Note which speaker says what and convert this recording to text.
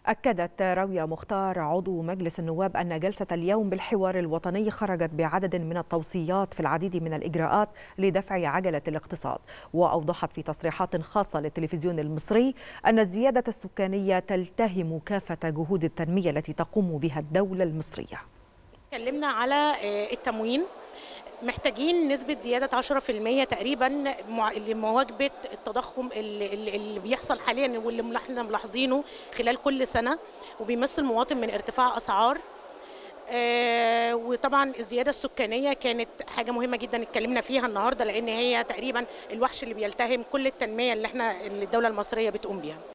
Speaker 1: أكدت راوية مختار عضو مجلس النواب أن جلسة اليوم بالحوار الوطني خرجت بعدد من التوصيات في العديد من الإجراءات لدفع عجلة الاقتصاد وأوضحت في تصريحات خاصة للتلفزيون المصري أن الزيادة السكانية تلتهم كافة جهود التنمية التي تقوم بها الدولة المصرية
Speaker 2: اتكلمنا على التموين محتاجين نسبة زيادة 10% تقريبا لمواجبة التضخم اللي, اللي بيحصل حاليا واللي احنا ملاحظينه خلال كل سنة وبيمثل مواطن من ارتفاع أسعار آه وطبعا الزيادة السكانية كانت حاجة مهمة جدا اتكلمنا فيها النهاردة لأن هي تقريبا الوحش اللي بيلتهم كل التنمية اللي احنا اللي الدولة المصرية بتقوم بيها